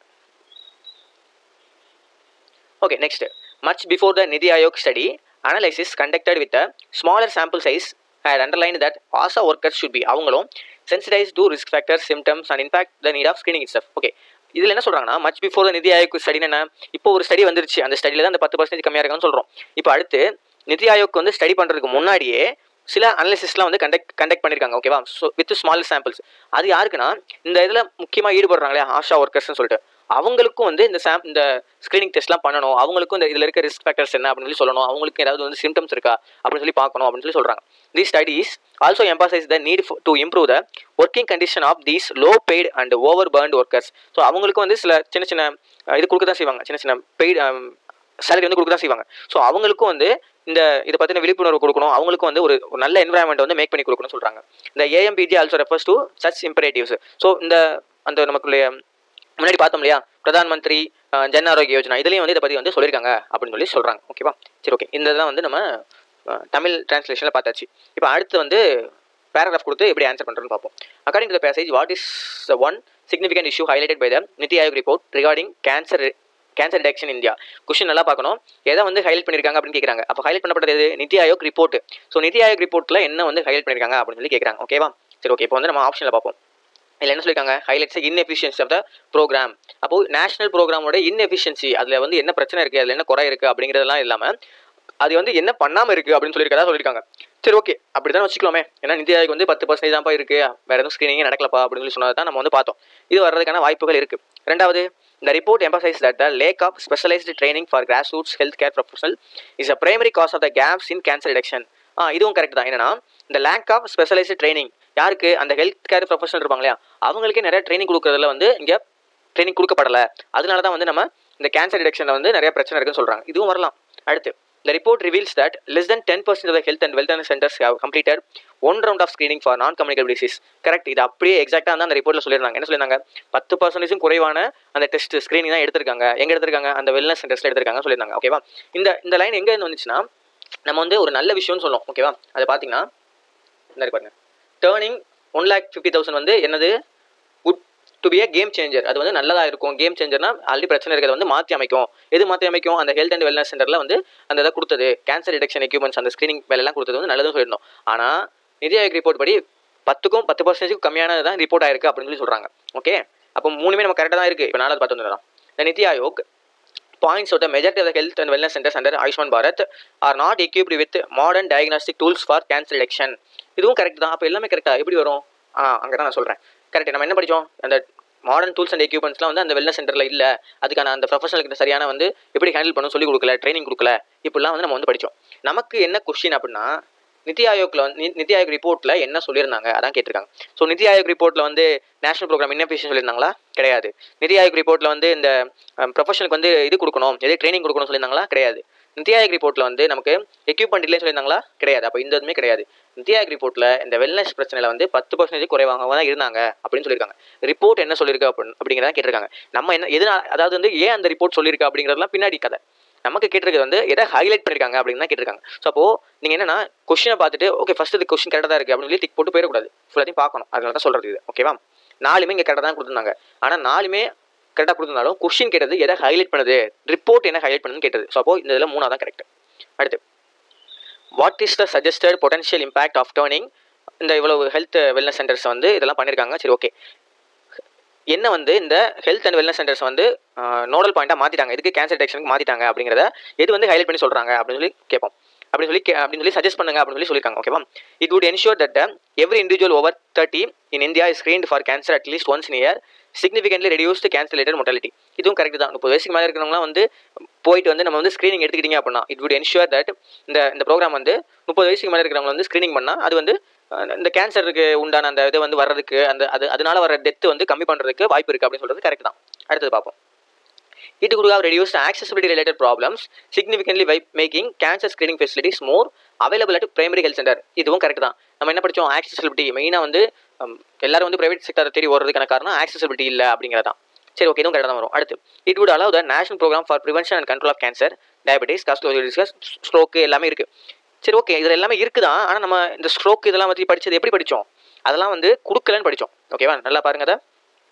Okay, next. Much before the Nidhi Ayog study, analysis conducted with a smaller sample size had underlined that ASA workers should be அவங்களும் sensitized to risk factors, symptoms and in fact the need of screening itself. Okay. இதில் என்ன சொல்கிறாங்கன்னா much before the NITI Aayog ஸ்டடின்னு என்ன இப்போ ஒரு study வந்துருச்சு அந்த ஸ்டடியில் தான் அந்த பத்து பர்சன்டேஜ் கம்மியாக இருக்கான்னு சொல்கிறோம் இப்போ அடுத்து நிதி ஆயோக் வந்து ஸ்டடி பண்ணுறதுக்கு முன்னாடியே சில அனலிசிஸ்லாம் வந்து கண்டக்ட் கண்டக்ட் பண்ணியிருக்காங்க ஓகேவா ஸோ வித் ஸ்மால் சாம்பிள்ஸ் அது யாருக்குன்னா இந்த இதில் முக்கியமாக ஈடுபடுறாங்களே ஆஷா ஒர்க்கர்ஸ்னு சொல்லிட்டு அவங்களுக்கும் வந்து இந்த சாம் இந்த ஸ்க்ரீனிங் டெஸ்ட்லாம் பண்ணணும் அவங்களுக்கும் இந்த இதில் இருக்க ரிஸ்க் ஃபேக்டர்ஸ் என்ன அப்படின்னு சொல்லி சொல்லணும் அவங்களுக்கு ஏதாவது வந்து சிம்டம்ஸ் இருக்கா அப்படின்னு சொல்லி பார்க்கணும் அப்படின்னு சொல்லி சொல்கிறாங்க the studies also emphasise the need to improve the working condition of these low paid and over burnt workers so அவங்களுக்கும் வந்து சில சின்ன சின்ன அஹ், இது கொடுக்க தான் செய்வாங்க சின்ன சின்ன பெய்டு சேலரி வந்து கொடுக்க தான் செய்வாங்க ஸோ அவங்களுக்கும் வந்து இந்த இதை பற்றின விழிப்புணர்வு கொடுக்கணும் அவங்களுக்கும் வந்து ஒரு ஒரு நல்ல என்வரான்மெண்ட் வந்து மேக் பண்ணி கொடுக்கணும்னு சொல்கிறாங்க இந்த AMPG also refers to such imperatives so இந்த அந்த நமக்குள்ளே முன்னாடி பார்த்தோம் இல்லையா பிரதான் மந்திரி அஹ், ஜன் ஆரோக்கிய யோஜனா இதுலேயும் வந்து இதை பற்றி வந்து சொல்லியிருக்காங்க அப்படின்னு சொல்லி சொல்கிறாங்க ஓகேவா சரி ஓகே இந்த இதெல்லாம் வந்து நம்ம அஹ், தமிழ் டிரான்ஸ்லேஷனில் பார்த்தாச்சு இப்போ அடுத்து வந்து பேராகிராஃப் கொடுத்து எப்படி ஆன்சர் பண்ணுறதுன்னு பார்ப்போம் according to the passage what is the one significant issue highlighted by the NITI Aayog report regarding cancer cancer detection India question நல்லா பார்க்கணும் எதை வந்து ஹைலைட் பண்ணியிருக்காங்க அப்படின்னு கேட்குறாங்க அப்போ ஹைலைட் பண்ணப்பட்டது எது நிதி ஆயோக் ரிப்போர்ட் ஸோ நிதி ஆயோக் ரிப்போர்ட்டில் என்ன வந்து ஹைலைட் பண்ணியிருக்காங்க அப்படின்னு சொல்லி கேட்குறாங்க ஓகேவா சரி ஓகே இப்போ வந்து நம்ம ஆப்ஷனில் பார்ப்போம் இதில் என்ன சொல்லியிருக்காங்க highlights inefficiency of the programme அப்போ நேஷனல் ப்ரோக்ராமோட இன்எஃபிஷியன்சி அதில் வந்து என்ன பிரச்சனை இருக்குது அதில் என்ன குறை இருக்குது அப்படிங்கிறதெல்லாம் இல்லாமல் அது வந்து என்ன பண்ணாமல் இருக்குது அப்படின்னு சொல்லியிருக்கதா சொல்லியிருக்காங்க சரி ஓகே அப்படி தான் வச்சுக்கலாமே ஏன்னா நிதி ஆயோக் வந்து பத்து பர்சன்டேஜ் தான்ப்பா இருக்குது வேறு எதுவும் ஸ்க்ரீனிங்கே நடக்கலப்பா அப்படின்னு சொல்லி சொன்னதை தான் நம்ம வந்து பார்த்தோம் இது வர்றதுக்கான வாய்ப்புகள் இருக்குது ரெண்டாவது இந்த report emphasise that the lack of specialised training for grass roots health care professional is a primary cause of the gaps in cancer reduction ஆ இதுவும் கரெக்ட் தான் என்னன்னா இந்த லேக் ஆஃப் ஸ்பெஷலைஸ்டு ட்ரைனிங் யாருக்கு அந்த ஹெல்த் கேர் ப்ரொஃபஷனல் இருப்பாங்க இல்லையா அவங்களுக்கே நிறைய ட்ரைனிங் கொடுக்குறதுல வந்து இங்கே ட்ரைனிங் கொடுக்கப்படலை அதனால தான் வந்து நம்ம இந்த கேன்சர் ரிடக்ஷனில் வந்து நிறைய பிரச்சனை இருக்குன்னு சொல்கிறாங்க இதுவும் வரலாம் அடுத்து The report reveals that less than 10% of the health and wellness centers have completed one round of screening for non-communicable disease. Correct இது அப்படியே எக்ஸாக்டாக வந்து அந்த ரிப்போர்ட்டில் சொல்லியிருந்தாங்க என்ன சொல்லியிருந்தாங்க பத்து பர்சன்டேஜும் குறைவான அந்த டெஸ்ட் ஸ்க்ரீனிங் தான் எடுத்திருக்காங்க எங்கே எடுத்திருக்காங்க அந்த வெல்னஸ் சென்டர்ஸில் எடுத்திருக்காங்க சொல்லியிருந்தாங்க ஓகேவா இந்த இந்த லைன் எங்கே இருந்து வந்துச்சுன்னா நம்ம வந்து ஒரு நல்ல விஷயம்னு சொல்லணும் ஓகேவா அதை பார்த்தீங்கன்னா இந்த இருக்கு பாருங்க turning one lakh fifty thousand வந்து என்னது good to be a game changer அது வந்து நல்லதாக இருக்கும் கேம் சேஞ்சர்னா ஆல்ரெடி பிரச்சனை இருக்கிறத வந்து மாற்றி அமைக்கும் எது மாற்றி அமைக்கும் அந்த ஹெல்த் அண்ட் வெல்னஸ் சென்டரில் வந்து அந்த இதை கொடுத்தது கேன்சர் டிடெக்ஷன் எக்யூப்மெண்ட்ஸ் அந்த ஸ்க்ரீனிங் வேலையெல்லாம் கொடுத்தது வந்து நல்லதும் சொல்லியிருந்தோம் ஆனால் நிதி ஆயோக் ரிப்போர்ட் படி பத்துக்கும் பத்து பர்சன்டேஜுக்கும் கம்மியானது தான் ரிப்போர்ட் ஆயிருக்கு அப்படின்னு சொல்லி சொல்கிறாங்க ஓகே அப்போ மூணுமே நம்ம கரெக்டாக தான் இருக்குது இப்போ நாலாவது பார்த்து வந்துடலாம் இந்த Niti Aayog points out the majority of the health and wellness centers under Ayushman Bharat are not equipped with modern diagnostic tools for cancer detection இதுவும் கரெக்ட் தான் அப்போ எல்லாமே கரெக்டாக எப்படி வரும் ஆ அங்கே தான் நான் சொல்கிறேன் கரெக்ட் நம்ம என்ன படித்தோம் அந்த மாடர்ன் டூல்ஸ் அண்ட் எக்யூப்மெண்ட்ஸ்லாம் வந்து அந்த வெல்னஸ் சென்டரில் இல்லை அதுக்கான அந்த ப்ரொஃபஷனலுக்கு சரியான வந்து எப்படி ஹேண்டில் பண்ணணும் சொல்லி கொடுக்கல ட்ரைனிங் கொடுக்கல இப்படிலாம் வந்து நம்ம வந்து படித்தோம் நமக்கு என்ன கொஸ்டின் அப்படின்னா நிதி ஆயோக்ல வந்து நி- நிதி ஆயோக் ரிப்போர்ட்டில் என்ன சொல்லியிருந்தாங்க அதான் கேட்டிருக்காங்க ஸோ நிதி ஆயோக் ரிப்போர்ட்டில் வந்து நேஷனல் ப்ரோக்ராம் இன்னபிஷன் சொல்லியிருந்தாங்களா கிடையாது நிதி ஆயோக் ரிப்போர்ட்டில் வந்து இந்த ப்ரொஃபஷனுக்கு வந்து இது கொடுக்கணும் எது ட்ரைனிங் கொடுக்கணும் சொல்லியிருந்தாங்களா கிடையாது நிதி ஆயோக் ரிப்போர்ட்டில் வந்து நமக்கு எக்யூப்மெண்ட் இல்லைன்னு சொல்லியிருந்தாங்களா கிடையாது அப்போ இந்த இதுவுமே கிடையாது நிதி ஆயோக் ரிப்போர்ட்டில் இந்த வெல்னஸ் பிரச்சனையில் வந்து பத்து பர்சன்டேஜ் குறைவாக தான் இருந்தாங்க அப்படின்னு சொல்லியிருக்காங்க ரிப்போர்ட் என்ன சொல்லியிருக்கு அப்படின்னு அப்படிங்கிறத கேட்டிருக்காங்க நம்ம என்ன எதனால அதாவது வந்து ஏன் அந்த ரிப்போர்ட் சொல்லியிருக்கு அப்படிங்கிறதுலாம் பின்னாடி கதை நமக்கு கேட்டிருக்கிறது வந்து எதை ஹைலைட் பண்ணியிருக்காங்க அப்படின்னு தான் கேட்டிருக்காங்க ஸோ அப்போ நீங்கள் என்னன்னா கொஸ்டினை பார்த்துட்டு ஓகே ஃபர்ஸ்ட் இது கொஸ்டின் கரெக்டாக தான் இருக்குது அப்படின்னு சொல்லி டிக் போட்டு போயிடக்கூடாது ஃபுல்லாத்தையும் பார்க்கணும் அதனால தான் சொல்கிறது இது ஓகேவா நாலுமே இங்கே கரெக்டாக தான் கொடுத்துருந்தாங்க ஆனால் நாலுமே கரெக்டாக கொடுத்துருந்தாலும் கொஸ்டின் கேட்டது எதை ஹைலைட் பண்ணுது ரிப்போர்ட் என்ன ஹைலைட் பண்ணுதுன்னு கேட்டது ஸோ அப்போ இந்த இதில் மூணாவது தான் கரெக்ட் அடுத்து what is the suggested potential impact of turning இந்த இவ்வளவு ஹெல்த் வெல்னஸ் சென்டர்ஸ் வந்து இதெல்லாம் பண்ணியிருக்காங்க சரி ஓகே என்ன வந்து இந்த health and wellness centres nodal நோடல் பாயிண்டாக மாற்றிட்டாங்க இதுக்கு கேன்சர் டிடெக்ஷனுக்கு மாற்றிட்டாங்க அப்படிங்கிறத எது வந்து ஹைலைட் பண்ணி சொல்கிறாங்க அப்படின்னு சொல்லி கேட்போம் அப்படின்னு சொல்லி கே- அப்படின்னு சொல்லி சஜஸ்ட் பண்ணுங்க அப்படின்னு சொல்லி சொல்லியிருக்காங்க ஓகேவா it would ensure that uh, every individual over 30 in India is screened for cancer at least once in a year significantly reduced cancer related mortality இதுவும் கரெக்ட் தான் முப்பது வயசுக்கு மேலே இருக்கிறவங்களாம் வந்து போயிட்டு வந்து நம்ம வந்து ஸ்க்ரீனிங் எடுத்துக்கிட்டீங்க அப்படின்னா இட் would ensure that இந்த இந்த ப்ரோக்ராம் வந்து முப்பது வயசுக்கு மேலே இருக்கிறவங்க வந்து ஸ்க்ரீனிங் பண்ணால் அது வந்து அஹ், இந்த கேன்சருக்கு உண்டான அந்த இது வந்து வர்றதுக்கு அந்த அது அதனால வர டெத்து வந்து கம்மி பண்ணுறதுக்கு வாய்ப்பு இருக்குது அப்படின்னு சொல்கிறது கரெக்ட் தான் அடுத்தது பார்ப்போம் It could have reduced accessibility related problems significantly by making cancer screening facilities more available at primary health center இதுவும் கரெக்ட் தான் நம்ம என்ன படித்தோம் accessibility மெயினாக வந்து ஹம், எல்லாரும் வந்து பிரைவேட் செக்டரை தேடி ஓடுறதுக்கான காரணம் accessibility இல்லை அப்படிங்கிறது தான் சரி ஓகே இதுவும் கரெக்டாக தான் வரும் அடுத்து it would allow the national program for prevention and control of cancer diabetes cardiovascular stroke எல்லாமே இருக்குது சரி ஓகே இதில் எல்லாமே இருக்குதான் ஆனால் நம்ம இந்த ஸ்ட்ரோக் இதெல்லாம் பற்றி படிச்சது எப்படி படித்தோம் அதெல்லாம் வந்து கொடுக்கலன்னு படித்தோம் ஓகேவா நல்லா பாருங்க அதை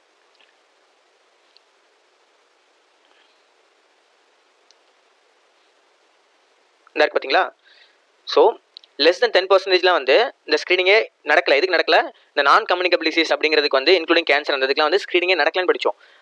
இந்த இருக்கு பார்த்தீங்களா ஸோ லெஸ் தென் டென் பர்சன்டேஜ்லாம் வந்து இந்த ஸ்க்ரீனிங்கே நடக்கல எதுக்கு நடக்கல இந்த நான் கம்யூனிகபிள் டிசீஸ் அப்படிங்கிறதுக்கு வந்து இன்க்ளூடிங் கேன்சர் அந்த இதுக்குலாம் வந்து ஸ்க்ரீனிங்கே நடக்கலன்னு படித்தோம்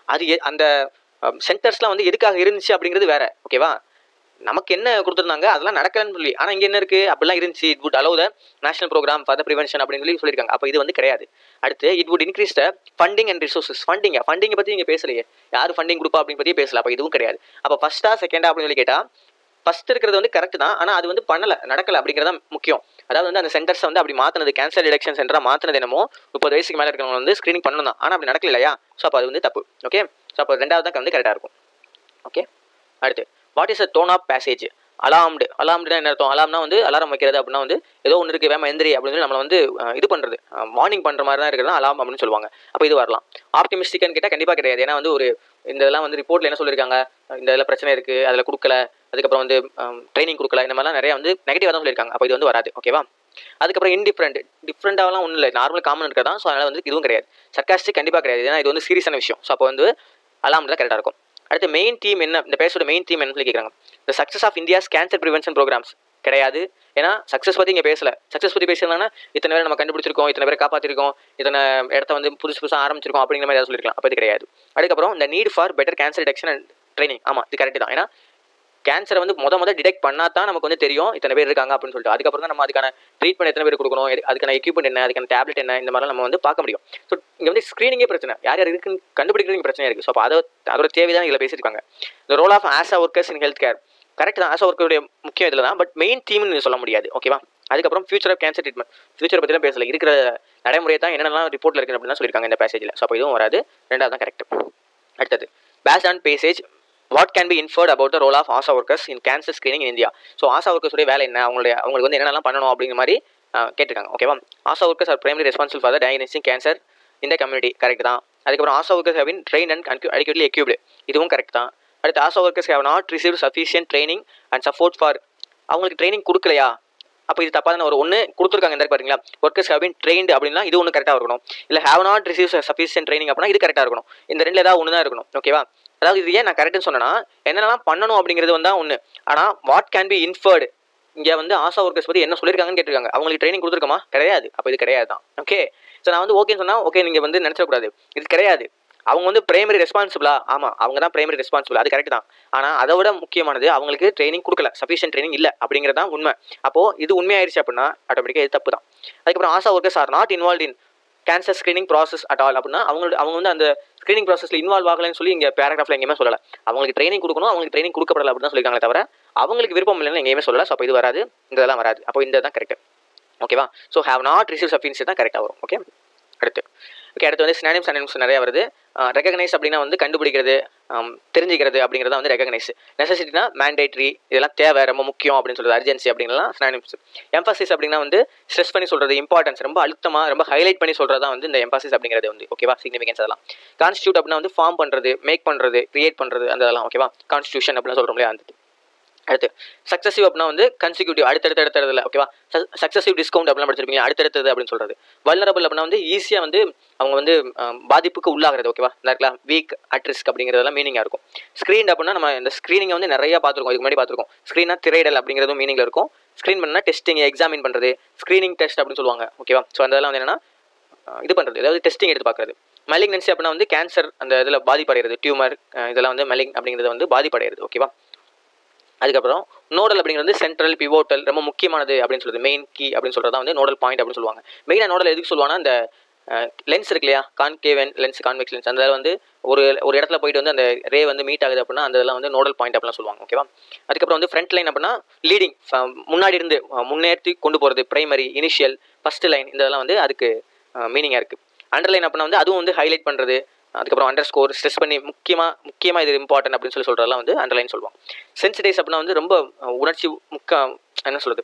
அது எ- அந்த சென்டர்ஸ்லாம் வந்து எதுக்காக இருந்துச்சு அப்படிங்கிறது வேற ஓகேவா நமக்கு என்ன கொடுத்துருந்தாங்க அதெல்லாம் நடக்கலன்னு சொல்லி ஆனால் இங்கே என்ன இருக்குது அப்படிலாம் இருந்துச்சு it would allow the national programme for the prevention அப்படின்னு சொல்லி சொல்லியிருக்காங்க அப்போ இது வந்து கிடையாது அடுத்து it would increase the funding and resources funding ஃபண்டிங்கை பற்றி நீங்கள் பேசலையே யார் ஃபண்டிங் கொடுப்பா அப்படின்னு பற்றி பேசல அப்போ இதுவும் கிடையாது அப்போ ஃபஸ்ட்டா செகண்டா அப்படின்னு சொல்லி கேட்டால் ஃபஸ்ட் இருக்கிறது வந்து கரெக்ட் தான் ஆனால் அது வந்து பண்ணல நடக்கல அப்படிங்கிறது தான் முக்கியம் அதாவது வந்து அந்த சென்டர்ஸ் வந்து அப்படி மாற்றினது கேன்சர் டிடெக்ஷன் சென்டராக மாற்றினது என்னமோ முப்பது வயசுக்கு மேலே இருக்கிறவங்க வந்து ஸ்க்ரீனிங் பண்ணணும் தான் ஆனால் அப்படி நடக்கல இல்லையா ஸோ அப்போ அது வந்து தப்பு ஓகே ஸோ அப்போ ரெண்டாவது தான் வந்து கரெக்டாக இருக்கும் ஓகே அடுத்து what is a tone of passage alarmed அலார்ம்டுனா என்ன அர்த்தம் அலார்ம்னா வந்து அலாரம் வைக்கிறது அப்படின்னா வந்து ஏதோ ஒன்று இருக்குது வேமா எந்திரி அப்படின்னு சொல்லி நம்மளை வந்து அஹ், இது பண்ணுறது வார்னிங் பண்ணுற மாதிரி தான் இருக்கிறது அலாம் அப்படின்னு சொல்லுவாங்க அப்போ இது வரலாம் ஆப்டிமிஸ்டிக்னு கேட்டால் கண்டிப்பாக கிடையாது ஏன்னா வந்து ஒரு இந்த இதெல்லாம் வந்து ரிப்போர்ட்டில் என்ன சொல்லியிருக்காங்க இந்த இதில் பிரச்சனை இருக்குது அதில் கொடுக்கல அதுக்கப்புறம் வந்து ட்ரைனிங் கொடுக்கல இந்த மாதிரிலாம் நிறைய வந்து நெகட்டிவாக தான் சொல்லியிருக்காங்க அப்போ இது வந்து வராது ஓகேவா அதுக்கப்புறம் இன்டிஃப்ரெண்ட் டிஃப்ரெண்ட்டாகலாம் ஒன்றும் இல்லை நார்மல் காமன் இருக்கிறதா ஸோ அதனால் வந்து இதுவும் கிடையாது சர்க்காஸ்டிக் கண்டிப்பாக கிடையாது ஏன்னா இது வந்து சீரியஸான விஷயம் ஸோ அப்போ வந்து அலாம் தான் கரெக்டாக இருக்கும் அடுத்து மெயின் டீம் என்ன இந்த பேஸோட மெயின் டீம் என்ன சொல்லி கேட்குறாங்க இந்த success of India's cancer prevention programmes கிடையாது ஏன்னா சக்ஸஸ் பற்றி இங்கே பேசல சக்ஸஸ் பற்றி பேசலன்னா இத்தனை பேர் நம்ம கண்டுபிடிச்சிருக்கோம் இத்தனை பேரை காப்பாற்றிருக்கோம் இத்தனை இடத்த வந்து புதுசு புதுசாக ஆரம்பிச்சிருக்கோம் அப்படிங்கிற மாதிரி ஏதாவது சொல்லியிருக்கலாம் அப்போ இது கிடையாது அதுக்கப்புறம் இந்த need for better cancer detection and training ஆமாம் இது கரெக்ட் தான் ஏன்னா கேன்சரை வந்து முத முத டிடெக்ட் பண்ணால் தான் நமக்கு வந்து தெரியும் இத்தனை பேர் இருக்காங்க அப்படின்னு சொல்லிட்டு அதுக்கப்புறம் தான் நம்ம அதுக்கான ட்ரீட்மெண்ட் எத்தனை பேர் கொடுக்கணும் எது- அதுக்கான எக்யூப்மெண்ட் என்ன அதுக்கான டேப்லெட் என்ன இந்த மாதிரிலாம் நம்ம வந்து பார்க்க முடியும் ஸோ இங்கே வந்து ஸ்க்ரீனிங்கே பிரச்சனை யார் யார் இருக்குன்னு கண்டுபிடிக்கிறது இங்க பிரச்சனை இருக்குது ஸோ அப்போ அதை அதோட தேவை தான் இதில் பேசியிருக்காங்க இந்த role of ASHA workers in health care correct தான் ஆஷா ஒர்க்கருடைய முக்கியம் இதில் தான் பட் மெயின் டீம்னு சொல்ல முடியாது ஓகேவா அதுக்கப்புறம் future of cancer treatment future பற்றிலாம் பேசல இருக்கிற நடைமுறையை தான் என்னென்னலாம் ரிப்போர்ட்டில் இருக்குது அப்படின்னு தான் சொல்லியிருக்காங்க இந்த பேசேஜில் ஸோ அப்போ இதுவும் வராது ரெண்டாவது தான் கரெக்ட் அடுத்தது based on passage what can be inferred about the role of ASHA workers in cancer screening in India so ASHA ஒர்க்கர்ஸுடைய வேலை என்ன அவங்களுடைய அவங்களுக்கு வந்து என்னென்னலாம் பண்ணணும் அப்படிங்கிற மாதிரி ஆஹ், கேட்டிருக்காங்க ஓகேவா ASHA workers are primary responsible for the diagnosing cancer இந்த கம்யூனிட்டி கரெக்ட் தான் அதுக்கப்புறம் ASHA workers have been train and adequately equipped இதுவும் கரெக்ட் தான் அடுத்து ASHA workers have not receive sufficient training and support for அவங்களுக்கு ட்ரைனிங் கொடுக்கலையா அப்போ இது தப்பாக தானே ஒரு ஒன்று கொடுத்துருக்காங்க இந்த பாருங்களா ஒர்க்கர்ஸ் ஹவ் பின் ட்ரெயின்டு அப்படின்னா இது ஒன்று கரெக்டாக இருக்கணும் இல்லை have not receive sufficient training அப்படின்னா இது கரெக்டாக இருக்கணும் இந்த ரெண்டில் ஏதாவது ஒன்று தான் இருக்கணும் ஓகேவா அதாவது இது ஏன் நான் கரெக்ட்னு சொன்னேன்னா என்னென்னலாம் பண்ணணும் அப்படிங்கிறது வந்து ஒன்று ஆனால் வாட் கேன் பி இன்ஃபர்டு இங்கே வந்து ஆசா ஒர்க்கர்ஸ் பற்றி என்ன சொல்லியிருக்காங்கன்னு கேட்டிருக்காங்க அவங்களுக்கு ட்ரைனிங் கொடுத்துருக்கமா கிடையாது அப்போ இது கிடையாது தான் ஓகே ஸோ நான் வந்து ஓகேன்னு சொன்னால் ஓகே நீங்கள் வந்து நினச்சிடக்கூடாது இது கிடையாது அவங்க வந்து பிரைமரி ரெஸ்பான்சிபிளா ஆமாம் அவங்க தான் பிரைமரி ரெஸ்பான்சிபிள் அது கரெக்ட் தான் ஆனால் அதை விட முக்கியமானது அவங்களுக்கு ட்ரைனிங் கொடுக்கல சஃபிஷியன்ட் ட்ரைனிங் இல்லை அப்படிங்கிறது தான் உண்மை அப்போது இது உண்மையாயிருச்சு அப்படின்னா ஆட்டோமேட்டிக்காக இது தப்பு தான் அதுக்கப்புறம் ASHA workers are not involve in cancer screening process at all அப்படின்னா அவங்க அவங்க வந்து அந்த ஸ்க்ரீனிங் ப்ராசஸில் இன்வால்வ் ஆகலைன்னு சொல்லி இங்கே பேராகிராஃபில் எங்கேயுமே சொல்லலை அவங்களுக்கு ட்ரைனிங் கொடுக்கணும் அவங்களுக்கு ட்ரைனிங் கொடுக்கப்படல அப்படின்னு தான் சொல்லியிருக்காங்களே தவிர அவங்களுக்கு விருப்பம் இல்லைன்னு எங்கேயுமே சொல்லலை ஸோ அப்போ இது வராது இந்த இதெல்லாம் வராது அப்போ இந்த தான் கரெக்ட் ஓகேவா so have not receive sufficient தான் கரெக்டாக வரும் ஓகே அடுத்து ஓகே அடுத்து வந்து சினானிம்ஸ் அனிம்ஸ் நிறைய வருது ரெகனைஸ் அப்படின்னா வந்து கண்டுபிடிக்கிறது ஆம், தெரிஞ்சுக்கிறது அப்படிங்கிறத வந்து ரெகனைஸ் நெசசிட்டினா மேண்டேட்ரி இதெல்லாம் தேவை ரொம்ப முக்கியம் அப்படின்னு சொல்றது அர்ஜென்சி அப்படிங்கலாம் சினானிம்ஸ் எம்பசிஸ் அப்படின்னா வந்து ஸ்ட்ரெஸ் பண்ணி சொல்றது இம்பார்ட்டன்ஸ் ரொம்ப அழுத்தமாக ரொம்ப ஹைலைட் பண்ணி சொல்றது தான் வந்து இந்த எம்பசிஸ் அப்படிங்கிறது வந்து ஓகேவா சிக்னிஃபிகன்ஸ் அதெல்லாம் கான்ஸ்டியூட் அப்படின்னா வந்து ஃபார்ம் பண்ணுறது மேக் பண்ணுறது கிரியேட் பண்ணுறது அந்த இதெல்லாம் ஓகேவா கான்ஸ்டியூஷன் அப்படின்னு சொல்கிறோம் இல்லையா அந்த அடுத்து சக்ஸசிவ் அப்படின்னா வந்து கன்சிக்யூட்டிவ் அடுத்தடுத்த அடுத்தடுத்துல ஓகேவா சக்ஸசிவ் டிஸ்கவுண்ட் அப்படிலாம் படிச்சிருப்பீங்க அடுத்தடுத்தது அப்படின்னு சொல்றது வல்னரபிள் அப்படின்னா வந்து ஈஸியாக வந்து அவங்க வந்து ஆம், பாதிப்புக்கு உள்ளாகிறது ஓகேவா இந்த இருக்கலாம் வீக் அட் ரிஸ்க் அப்படிங்கிறதெல்லாம் மீனிங்காக இருக்கும் ஸ்க்ரீன் அப்படின்னா நம்ம இந்த ஸ்க்ரீனிங்கை வந்து நிறைய பார்த்துருக்கோம் இதுக்கு முன்னாடி பார்த்துருக்கோம் ஸ்க்ரீனா திரையிடல் அப்படிங்கிறதும் மீனிங்கில் இருக்கும் ஸ்க்ரீன் பண்ணால் டெஸ்டிங் எக்ஸாமின் பண்ணுறது ஸ்க்ரீனிங் டெஸ்ட் அப்படின்னு சொல்லுவாங்க ஓகேவா ஸோ அதெல்லாம் வந்து என்னன்னா அஹ் இது பண்ணுறது அதாவது டெஸ்டிங் எடுத்து பார்க்குறது மெலிக்னன்சி அப்படின்னா வந்து கேன்சர் அந்த இதில் பாதிப்படைகிறது டியூமர் இதெல்லாம் வந்து மெலிங் அப்படிங்கிறது வந்து பாதிப்படைகிறது ஓகேவா அதுக்கப்புறம் நோடல் அப்படிங்கிறது வந்து சென்ட்ரல் பிவோட்டல் ரொம்ப முக்கியமானது அப்படின்னு சொல்றது மெயின் கீ அப்படின்னு சொல்றது வந்து நோடல் பாயிண்ட் அப்படின்னு சொல்லுவாங்க மெயினாக நோடல் எதுக்கு சொல்லுவாங்கன்னா இந்த லென்ஸ் இருக்கு இல்லையா கான்கேவன் லென்ஸ் கான்வெக்ஸ் லென்ஸ் அந்த வந்து ஒரு ஒரு இடத்துல போயிட்டு வந்து அந்த ரே வந்து மீட் ஆகுது அப்படின்னா அந்த இதெல்லாம் வந்து நோடல் பாயிண்ட் அப்படிலாம் சொல்லுவாங்க ஓகேவா அதுக்கப்புறம் வந்து ஃப்ரண்ட் லைன் அப்படின்னா லீடிங் முன்னாடி இருந்து அஹ், முன்னேற்றி கொண்டு போகிறது பிரைமரி இனிஷியல் ஃபர்ஸ்ட் லைன் இந்த இதெல்லாம் வந்து அதுக்கு மீனிங்காக இருக்குது அண்டர்லைன் அப்படின்னா வந்து அதுவும் வந்து ஹைலைட் பண்ணுறது அதுக்கப்புறம் அண்டர் ஸ்கோர் ஸ்ட்ரெஸ் பண்ணி முக்கியமாக முக்கியமாக இது இம்பார்ட்டன்ட் அப்படின்னு சொல்லி சொல்கிறதெல்லாம் வந்து அண்டர்லைன் சொல்லுவாங்க சென்சிடைஸ் அப்படின்னா வந்து ரொம்ப அஹ், உணர்ச்சி முக்க என்ன சொல்கிறது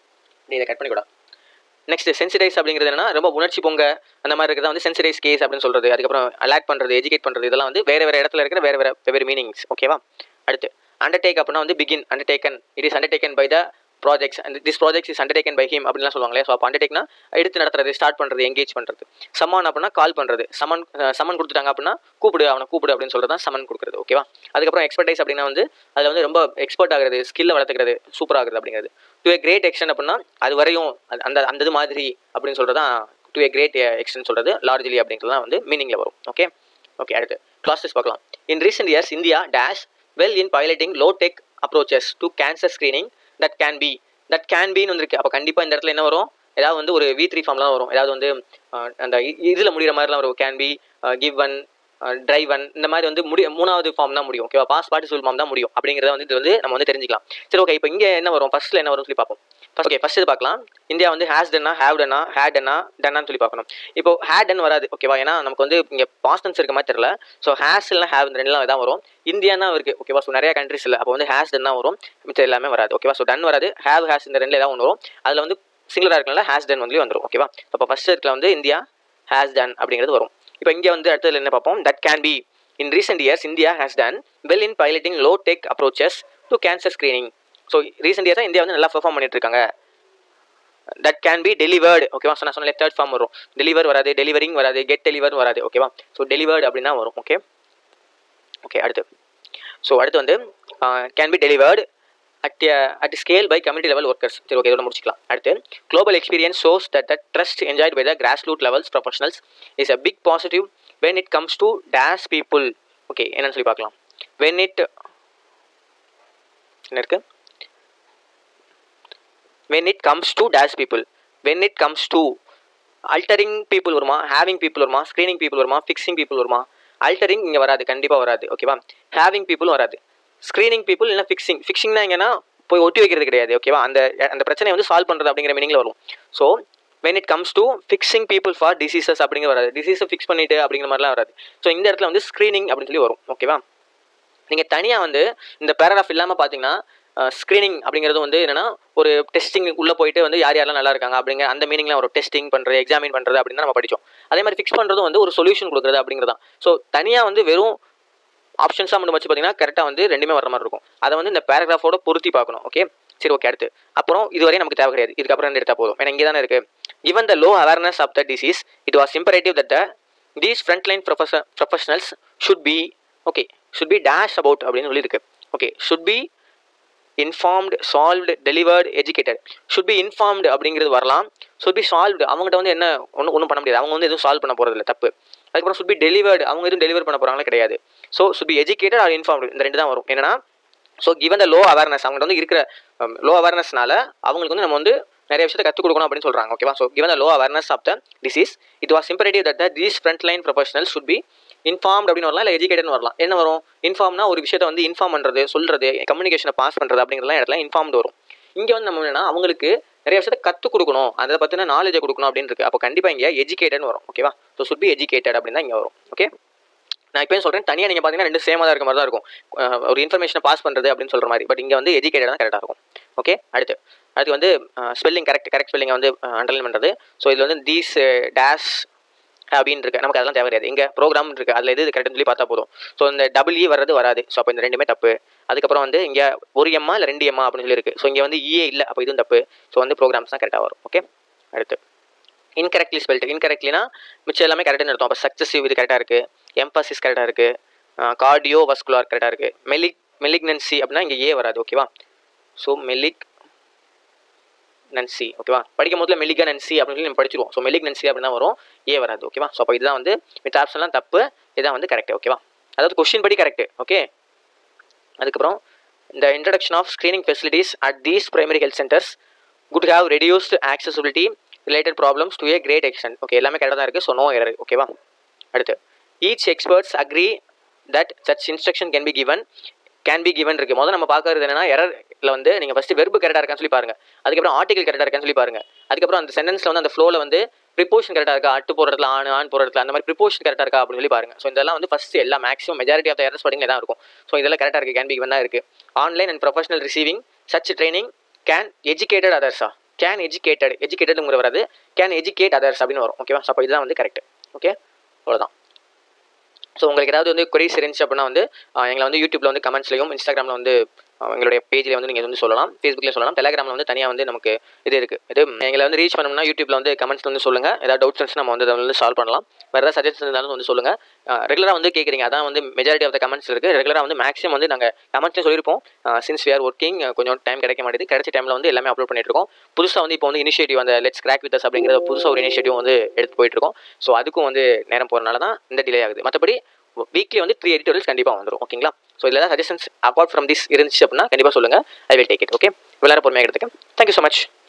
நீ இதை கட் பண்ணிக்கூடா நெக்ஸ்ட் சென்சிடைஸ் அப்படிங்கிறது என்னன்னா ரொம்ப உணர்ச்சி பொங்க அந்த மாதிரி இருக்கிறத வந்து சென்சிடைஸ் கேஸ் அப்படின்னு சொல்றது அதுக்கப்புறம் அலாக் பண்ணுறது எஜுகேட் பண்ணுறது இதெல்லாம் வந்து வேறு வேறு இடத்துல இருக்கிற வேறு வேறு வெவ்வேறு மீனிங்ஸ் ஓகேவா அடுத்து அண்டர்டேக் அப்படின்னா வந்து begin undertaken it is undertaken by the projects and this project is undertaken by him அப்படின்லாம் சொல்லுவாங்களே ஸோ அப்போ அண்டர்டேக்னா எடுத்து நடத்துறது ஸ்டார்ட் பண்ணுறது எங்கேஜ் பண்ணுறது சமான் அப்படின்னா கால் பண்ணுறது சமன் சமன் கொடுத்துட்டாங்க அப்படின்னா கூப்பிடு அவனை கூப்பிடு அப்படின்னு சொல்கிறது தான் சமன் கொடுக்குறது ஓகேவா அதுக்கப்புறம் எக்ஸ்பர்டைஸ் அப்படின்னா வந்து அதில் வந்து ரொம்ப எக்ஸ்பர்ட் ஆகுறது ஸ்கில்லை வளர்த்துக்கிறது சூப்பர் ஆகுறது அப்படிங்கிறது டு ஏ கிரேட் எக்ஸ்டன் அப்படின்னா அது வரையும் அது- அந்த அந்த இது மாதிரி அப்படின்னு சொல்கிறது தான் டு ஏ கிரேட் எக்ஸ்டன் சொல்கிறது லார்ஜ்லி அப்படிங்கிறது தான் வந்து மீனிங்கில் வரும் ஓகே ஓகே அடுத்து கிளாஸஸ் பார்க்கலாம் in recent years India dash well in piloting low tech approaches to cancer screening that can be that can பின்னு வந்துருக்கு அப்போ கண்டிப்பாக இந்த இடத்துல என்ன வரும் ஏதாவது வந்து ஒரு வி த்ரீ ஃபார்ம்லாம் வரும் ஏதாவது வந்து அஹ், அந்த இதில் முடிகிற மாதிரிலாம் வரும் can be give one drive one இந்த மாதிரி வந்து முடி மூணாவது ஃபார்ம் தான் முடியும் ஓகேவா பாஸ் பார்ட்டிசிபிள் ஃபார்ம் தான் முடியும் அப்படிங்கிறத வந்து இது வந்து நம்ம வந்து தெரிஞ்சுக்கலாம் சரி ஓகே இப்போ இங்கே என்ன வரும் ஃபர்ஸ்ட்டில் என்ன வரும்னு சொல்லி பார்ப்போம் ஃபர்ஸ்ட் ஓகே ஃபர்ஸ்ட் இது பார்க்கலாம் இந்தியா வந்து ஹேஸ் டன்னா ஹேவ் டன்னா ஹேட் டன்னா டன்னான்னு சொல்லி பார்க்கணும் இப்போ ஹேட் டன் வராது ஓகேவா ஏன்னா நமக்கு வந்து இங்கே பாஸ்டன்ஸ் இருக்க மாதிரி தெரியல ஸோ ஹேஸ் இல்லைனா ஹேவ் இந்த ரெண்டுலாம் தான் வரும் இந்தியா தான் இருக்குது ஓகேவா ஸோ நிறைய கண்ட்ரிஸ் இல்லை அப்போ வந்து ஹேஸ் டன் தான் வரும் மிச்சம் எல்லாமே வராது ஓகேவா ஸோ டன் வராது ஹேவ் ஹேஸ் இந்த ரெண்டுல ஏதாவது ஒன்று வரும் அதில் வந்து சிங்குலராக இருக்கனால ஹேஸ் டன் வந்து வந்துடும் ஓகேவா அப்போ ஃபர்ஸ்ட் இடத்துல வந்து இந்தியா ஹேஸ் டன் அப்படிங்கிறது வரும் இப்போ இங்கே வந்து அடுத்ததுல என்ன பார்ப்போம் that can be in recent years India has done well in piloting low tech approaches to cancer screening so recent இயர்ஸாக இந்தியா வந்து நல்லா பெர்ஃபார்ம் பண்ணிட்டு இருக்காங்க தட் கேன் பி டெலிவர்டு ஓகேவா ஸோ நான் சொன்ன தேர்ட் ஃபார்ம் வரும் டெலிவர் வராது டெலிவரிங் வராது கெட் டெலிவர் வராது ஓகேவா ஸோ டெலிவர்டு அப்படின்னா வரும் ஓகே ஓகே அடுத்து ஸோ அடுத்து வந்து can be delivered at at scale by community level workers சரி ஓகே இதோட முடிச்சிக்கலாம் அடுத்து global experience shows that the trust enjoyed by the grass root levels professionals is a big positive when it comes to dash people okay என்னன்னு சொல்லி பார்க்கலாம் when it என்ன இருக்கு when it comes to dash people when it comes to altering people வருமா having people வருமா screening people வருமா fixing people வருமா altering இங்கே வராது கண்டிப்பாக வராது ஓகேவா ஹேவிங் பீப்புள் வராது ஸ்க்ரீனிங் பீப்புள் இல்லைனா ஃபிக்ஸிங் ஃபிக்ஸிங்னா எங்கன்னா போய் ஒட்டி வைக்கிறது கிடையாது ஓகேவா அந்த அந்த பிரச்சனையை வந்து சால்வ் பண்ணுறது அப்படிங்கிற மீனிங்கில் வரும் so when it comes to fixing people for diseases அப்படிங்கிற வராது டிசீஸை ஃபிக்ஸ் பண்ணிட்டு அப்படிங்கிற மாதிரிலாம் வராது ஸோ இந்த இடத்துல வந்து ஸ்க்ரீனிங் அப்படின்னு சொல்லி வரும் ஓகேவா நீங்கள் தனியாக வந்து இந்த பேராகிராஃப் இல்லாமல் பார்த்தீங்கன்னா ஸ்க்ரீனிங் அப்படிங்கிறது வந்து என்னன்னா ஒரு டெஸ்டிங் உள்ளே போயிட்டு வந்து யார் யாரெல்லாம் நல்லா இருக்காங்க அப்படிங்கிற அந்த மீனிங்லாம் ஒரு டெஸ்டிங் பண்ணுறது எக்ஸாமின் பண்ணுறது அப்படின்னு தான் நம்ம படித்தோம் அதே மாதிரி ஃபிக்ஸ் பண்ணுறதும் வந்து ஒரு சொல்யூஷன் கொடுக்குறது அப்படிங்கிறது தான் ஸோ தனியாக வந்து வெறும் ஆப்ஷன்ஸாக மட்டும் வச்சு பார்த்தீங்கன்னா கரெக்டாக வந்து ரெண்டுமே வர மாதிரி இருக்கும் அதை வந்து இந்த பேராகிராஃபோட பொருத்தி பார்க்கணும் ஓகே சரி ஓகே அடுத்து அப்புறம் இதுவரை நமக்கு தேவை கிடையாது இதுக்கப்புறம் ரெண்டு எடுத்தால் போதும் ஏன்னா இங்கே தானே இருக்குது given the low awareness of the disease it was imperative that the these frontline professor professionals should be okay should be dash about அப்படின்னு சொல்லியிருக்கு okay should be informed solved delivered educated should be informed அப்படிங்கிறது வரலாம் should be solved அவங்ககிட்ட வந்து என்ன ஒன்றும் ஒன்றும் பண்ண முடியாது அவங்க வந்து எதுவும் சால்வ் பண்ண போகிறதில்ல தப்பு அதுக்கப்புறம் ஷுட் பி டெலிவர்டு அவங்க எதுவும் டெலிவர் பண்ண போகிறாங்களே கிடையாது so should be educated or informed இந்த ரெண்டு தான் வரும் என்னன்னா so given the low awareness அவங்கள்ட்ட வந்து இருக்கிற லோ அவேர்னஸ்னால அவங்களுக்கு வந்து நம்ம வந்து நிறைய விஷயத்தை கற்றுக் கொடுக்கணும் அப்படின்னு சொல்கிறாங்க ஓகேவா so given the low awareness of the disease it was imperative that the these front line professional should be informed அப்படின்னு வரலாம் இல்லை எஜுகேட்டட்னு வரலாம் என்ன வரும் இன்ஃபார்ம்னா ஒரு விஷயத்தை வந்து இன்ஃபார்ம் பண்ணுறது சொல்கிறது கம்யூனிகேஷனை பாஸ் பண்ணுறது அப்படிங்கிறலாம் இடத்துல இன்ஃபார்ம்டு வரும் இங்கே வந்து நம்ம என்னன்னா அவங்களுக்கு நிறைய விஷயத்தை கற்றுக் கொடுக்கணும் அதை பற்றின நாலேஜை கொடுக்கணும் அப்படின்னு இருக்கு அப்போ கண்டிப்பாக இங்கே எஜுகேட்டட்னு வரும் ஓகேவா ஸோ சுட் பி எஜுகேட்டட் அப்படின்னு தான் இங்கே வரும் ஓகே நான் இப்போ சொல்கிறேன் தனியாக நீங்கள் பார்த்தீங்கன்னா ரெண்டு சேமாக தான் இருக்க மாதிரி தான் இருக்கும் அஹ் ஒரு இன்ஃபர்மேஷனை பாஸ் பண்ணுறது அப்படின்னு சொல்கிற மாதிரி பட் இங்கே வந்து எஜுகேட்டட் தான் கரெக்டாக இருக்கும் ஓகே அடுத்து அடுத்து வந்து ஸ்பெல்லிங் கரெக்ட் கரெக்ட் ஸ்பெல்லிங்கை வந்து அண்டர்லைன் பண்ணுறது ஸோ இதில் வந்து தீஸ் டேஷ் அப்படின்னு இருக்கு நமக்கு அதெல்லாம் தேவை கிடையாது இங்கே ப்ரோக்ராம் இருக்கு அதில் எது கரெக்ட்னு சொல்லி பார்த்தா போதும் ஸோ இந்த டபுள் இ வர்றது வராது ஸோ அப்போ இந்த ரெண்டுமே தப்பு அதுக்கப்புறம் வந்து இங்கே ஒரு எம்மா இல்லை ரெண்டு எம்மா அப்படின்னு சொல்லி இருக்கு ஸோ இங்கே வந்து இஏ இல்லை அப்போ இதுவும் தப்பு ஸோ வந்து ப்ரோக்ராம்ஸ் தான் கரெக்டாக வரும் ஓகே அடுத்து இன்கரெக்ட்லி ஸ்பெல்ட் இன்கரெக்ட்லினா மிச்சம் எல்லாமே கரெக்டாக இருக்கும் அப்போ சக்சஸிவ் இது கரெக்டாக இருக்குது எம்பசிஸ் கரெக்டாக இருக்குது கார்டியோ வஸ்குலார் கரெக்டாக இருக்குது மெலிக் மெலிக்னன்சி அப்படின்னா இங்கே ஏ வராது ஓகேவா ஸோ மெலிக் நன்சி ஓகேவா படிக்கும் போதுல மெலிகா நன்சி அப்படின்னு சொல்லி நம்ம படிச்சிருவோம் ஸோ மெலிக் நன்சி அப்படின்னு வரும் ஏ வராது ஓகேவா ஸோ அப்போ இதுதான் வந்து மித்த ஆப்ஷன்லாம் தப்பு இதுதான் வந்து கரெக்ட் ஓகேவா அதாவது கொஸ்டின் படி கரெக்ட் ஓகே அதுக்கப்புறம் இந்த introduction of screening facilities at these primary health centres could have reduced accessibility related problems to a great extent okay எல்லாமே கரெக்டாக தான் இருக்குது ஸோ நோ எரர் ஓகேவா அடுத்து each experts agree that such instruction can be given can be given இருக்குது முதல்ல நம்ம பார்க்கறது என்னன்னா எரர்ல வந்து நீங்கள் ஃபஸ்ட்டு வெர்பு கரெக்டாக இருக்கான்னு சொல்லி பாருங்க அதுக்கப்புறம் ஆர்டிகல் கரெக்டாக இருக்கான்னு சொல்லி பாருங்க அதுக்கப்புறம் அந்த சென்டென்ஸில் வந்து அந்த ஃப்ளோவில் வந்து ப்ரிப்போஷன் கரெக்டாக இருக்கா அட்டு போகிற இடத்துல ஆண் ஆண் போகிற இடத்துல அந்த மாதிரி ப்ரிப்போஷன் கரெக்டாக இருக்கா அப்படின்னு சொல்லி பாருங்க ஸோ இதெல்லாம் வந்து ஃபஸ்ட் எல்லா maximum majority of the errors படிங்க தான் இருக்கும் ஸோ இதெல்லாம் கரெக்டாக இருக்குது கேன் பி கிவன் தான் இருக்குது online and professional receiving such training can educated அதர்ஸா கேன் எஜுகேட்டட் எஜுகேட்டடுங்கிற வராது கேன் எஜுகேட் அதர்ஸ் அப்படின்னு வரும் ஓகேவா ஸோ அப்போ இதுதான் வந்து கரெக்ட் ஓகே அவ்வளோதான் ஸோ உங்களுக்கு ஏதாவது வந்து கொரிஸ் இருந்துச்சு அப்படின்னா வந்து ஆஹ் எங்களை வந்து யூடியூப்ல வந்து கமெண்ட்ஸ்லையும் இன்ஸ்டாகிராமில் வந்து ஆஹ் எங்களுடைய பேஜில் வந்து நீங்கள் வந்து சொல்லலாம் ஃபேஸ்புக்லேயும் சொல்லலாம் டெலிகிராமில் வந்து தனியாக வந்து நமக்கு இது இருக்குது இது எங்களை வந்து ரீச் பண்ணணும்னா யூடியூப்ல வந்து கமெண்ட்ஸ் வந்து சொல்லுங்கள் ஏதாவது டவுட்ஸ் இருந்துச்சு நம்ம வந்து அதை வந்து சால்வ் பண்ணலாம் வேறு ஏதாவது சஜஷன் இருந்தாலும் வந்து சொல்லுங்கள் ரெகுலராக வந்து கேட்குறீங்க அதான் வந்து மெஜாரிட்டி ஆஃப் த கமெண்ட்ஸ் இருக்குது ரெகுலராக வந்து மேக்ஸிமம் வந்து நாங்கள் கமெண்ட்ஸும் சொல்லியிருப்போம் சின்ஸ் வி ஆர் ஒர்க்கிங் கொஞ்சம் டைம் கிடைக்க மாட்டேது கிடைச்ச டைமில் வந்து எல்லாமே அப்லோட் பண்ணிட்டு இருக்கோம் புதுசாக வந்து இப்போ வந்து இனிஷியேட்டிவ் அந்த லெட்ஸ் கிராக் வித் அஸ் அப்படிங்கிற புதுசாக ஒரு இனிஷியேட்டிவ் வந்து எடுத்து போயிட்டு இருக்கோம் ஸோ அதுக்கும் வந்து நேரம் போகிறனால தான் இந்த டிலே ஆகுது மற்றபடி வீக்லி வந்து த்ரீ எடிட்டோரியல்ஸ் கண்டிப்பாக வந்துடும் ஓகேங்களா ஸோ இதில் சஜஷன்ஸ் அப்பார்ட் ஃப்ரம் திஸ் இருந்துச்சு அப்படின்னா கண்டிப்பாக சொல்லுங்கள் I will take it okay விளையாட பொறுமையாக எடுத்துக்கேன் தேங்க்யூ ஸோ மச்